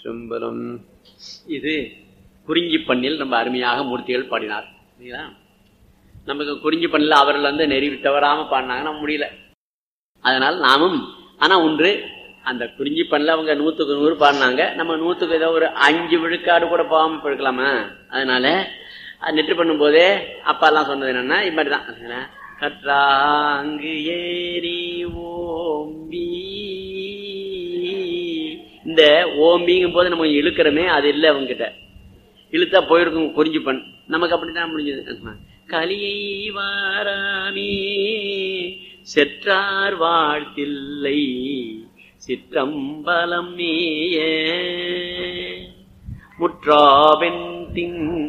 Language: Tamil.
திருச்சிற்றம்பலம் இது குறிஞ்சி பண்ணில் நம்ம அருமையாக மூர்த்திகள் பாடினார் சரிங்களா நமக்கு குறிஞ்சி பண்ணில் அவர்கள் வந்து நெறி தவறாம பாடினாங்க நம்ம முடியல அதனால் நாமும் ஆனா ஒன்று அந்த குறிஞ்சி பண்ணில் அவங்க நூத்துக்கு நூறு பாடினாங்க நம்ம நூத்துக்கு ஏதோ ஒரு அஞ்சு விழுக்காடு கூட போகாம போயிருக்கலாமா அதனால நெற்று பண்ணும் போதே அப்பா எல்லாம் சொன்னது என்னன்னா இது மாதிரிதான் கற்றாங்கு ஏரி ஓம்பி இந்த ஓம்பிங்கும் போது நம்ம இழுக்கிறோமே அது இல்லை அவங்க கிட்ட இழுத்தா போயிருக்கும் குறிஞ்சி பண் நமக்கு அப்படித்தான் முடிஞ்சது கலியை வாராமே செற்றார் வாழ்த்தில்லை சிற்றம்பலம் மேய முற்றாவென் திங்